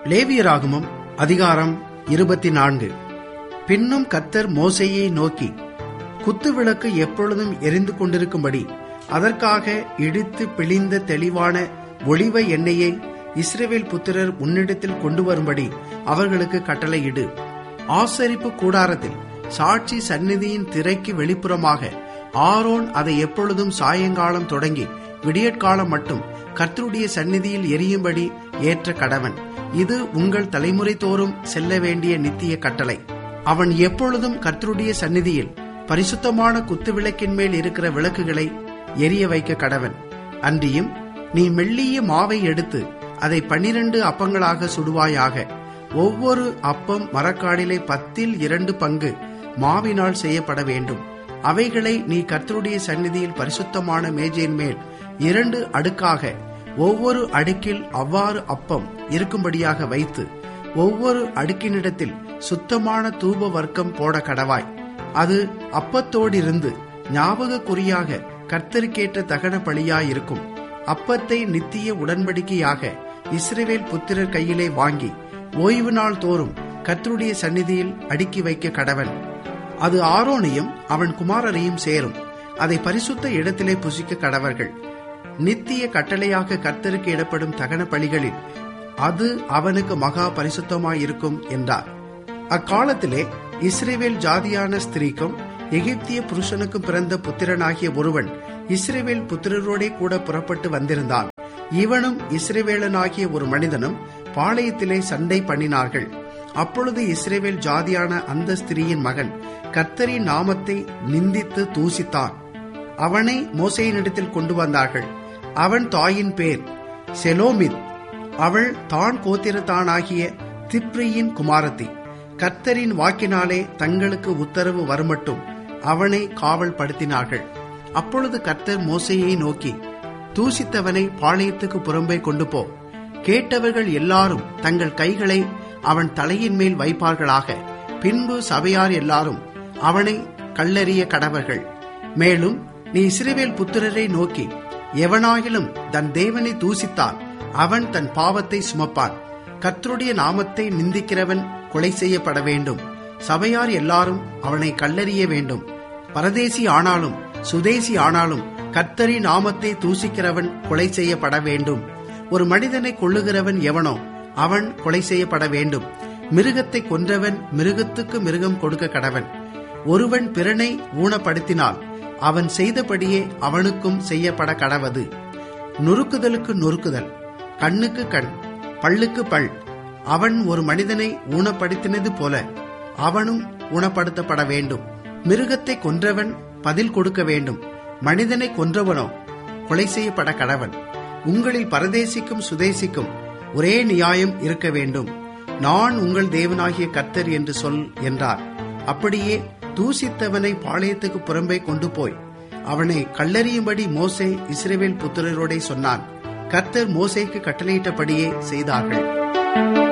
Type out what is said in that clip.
லேவியராகமம் அதிகாரம் இருபத்தி நான்கு பின்னும் கத்தர் மோசையை நோக்கி குத்துவிளக்கு எப்பொழுதும் எரிந்து கொண்டிருக்கும்படி அதற்காக இடித்து பிழிந்த தெளிவான ஒளிவ எண்ணெயை இஸ்ரவேல் புத்திரர் உன்னிடத்தில் கொண்டு வரும்படி அவர்களுக்கு கட்டளையிடு ஆசரிப்பு கூடாரத்தில் சாட்சி சந்நிதியின் திரைக்கு வெளிப்புறமாக ஆரோன் அதை எப்பொழுதும் சாயங்காலம் தொடங்கி விடியற்காலம் மட்டும் கர்த்தருடைய சந்நிதியில் எரியும்படி ஏற்ற கடவன் இது உங்கள் தலைமுறை தோறும் செல்ல வேண்டிய நித்திய கட்டளை அவன் எப்பொழுதும் கர்த்தருடைய சந்நிதியில் பரிசுத்தமான குத்துவிளக்கின் மேல் இருக்கிற விளக்குகளை எரிய வைக்க கடவன் அன்றியும் நீ மெல்லிய மாவை எடுத்து அதை பன்னிரண்டு அப்பங்களாக சுடுவாயாக ஒவ்வொரு அப்பம் மரக்காடிலே பத்தில் இரண்டு பங்கு மாவினால் செய்யப்பட வேண்டும் அவைகளை நீ கர்த்தருடைய சந்நிதியில் பரிசுத்தமான மேஜையின் மேல் இரண்டு அடுக்காக ஒவ்வொரு அடுக்கில் அவ்வாறு அப்பம் இருக்கும்படியாக வைத்து ஒவ்வொரு அடுக்கினிடத்தில் சுத்தமான தூப வர்க்கம் போட கடவாய் அது அப்பத்தோடிருந்து ஞாபக குறியாக கர்த்தருக்கேற்ற தகன பலியாயிருக்கும் அப்பத்தை நித்திய உடன்படிக்கையாக இஸ்ரேவேல் புத்திரர் கையிலே வாங்கி ஓய்வு நாள் தோறும் கர்த்தருடைய சந்நிதியில் அடுக்கி வைக்க கடவன் அது ஆரோனையும் அவன் குமாரரையும் சேரும் அதை பரிசுத்த இடத்திலே புசிக்க கடவர்கள் நித்திய கட்டளையாக கர்த்தருக்கு இடப்படும் தகன பலிகளில் அது அவனுக்கு மகா பரிசுத்தமாயிருக்கும் என்றார் அக்காலத்திலே இஸ்ரேவேல் ஜாதியான ஸ்திரீக்கும் எகிப்திய புருஷனுக்கும் பிறந்த புத்திரனாகிய ஒருவன் இஸ்ரேவேல் புத்திரரோடே கூட புறப்பட்டு வந்திருந்தான் இவனும் இஸ்ரேவேலனாகிய ஒரு மனிதனும் பாளையத்திலே சண்டை பண்ணினார்கள் அப்பொழுது இஸ்ரேவேல் ஜாதியான அந்த ஸ்திரீயின் மகன் கர்த்தரின் நாமத்தை நிந்தித்து தூசித்தான் அவனை மோசையினிடத்தில் கொண்டு வந்தார்கள் அவன் தாயின் பேர் செலோமித் அவள் தான் கோத்திரத்தானாகிய திப்ரியின் குமாரத்தி கர்த்தரின் வாக்கினாலே தங்களுக்கு உத்தரவு வருமட்டும் அவனை காவல் படுத்தினார்கள் அப்பொழுது கர்த்தர் மோசையை நோக்கி தூசித்தவனை பாளையத்துக்கு புறம்பே கொண்டு போ கேட்டவர்கள் எல்லாரும் தங்கள் கைகளை அவன் தலையின் மேல் வைப்பார்களாக பின்பு சபையார் எல்லாரும் அவனை கல்லறிய கடவர்கள் மேலும் நீ இஸ்ரேவேல் புத்திரரை நோக்கி எவனாகிலும் தன் தேவனை தூசித்தான் அவன் தன் பாவத்தை சுமப்பான் கர்த்தருடைய நாமத்தை நிந்திக்கிறவன் கொலை செய்யப்பட வேண்டும் சபையார் எல்லாரும் அவனை கல்லறிய வேண்டும் பரதேசி ஆனாலும் சுதேசி ஆனாலும் கர்த்தரி நாமத்தை தூசிக்கிறவன் கொலை செய்யப்பட வேண்டும் ஒரு மனிதனை கொள்ளுகிறவன் எவனோ அவன் கொலை செய்யப்பட வேண்டும் மிருகத்தை கொன்றவன் மிருகத்துக்கு மிருகம் கொடுக்க கடவன் ஒருவன் பிறனை ஊனப்படுத்தினால் அவன் செய்தபடியே அவனுக்கும் செய்யப்பட கடவது நொறுக்குதலுக்கு நொறுக்குதல் கண்ணுக்கு கண் பல்லுக்கு பல் அவன் ஒரு மனிதனை ஊனப்படுத்தினது போல அவனும் ஊனப்படுத்தப்பட வேண்டும் மிருகத்தை கொன்றவன் பதில் கொடுக்க வேண்டும் மனிதனை கொன்றவனோ கொலை செய்யப்பட கடவன் உங்களில் பரதேசிக்கும் சுதேசிக்கும் ஒரே நியாயம் இருக்க வேண்டும் நான் உங்கள் தேவனாகிய கர்த்தர் என்று சொல் என்றார் அப்படியே தூசித்தவனை பாளையத்துக்கு புறம்பே கொண்டு போய் அவனை கல்லறியும்படி மோசே இஸ்ரேவேல் புத்திரரோடே சொன்னான் கர்த்தர் மோசேக்கு கட்டளையிட்டபடியே செய்தார்கள்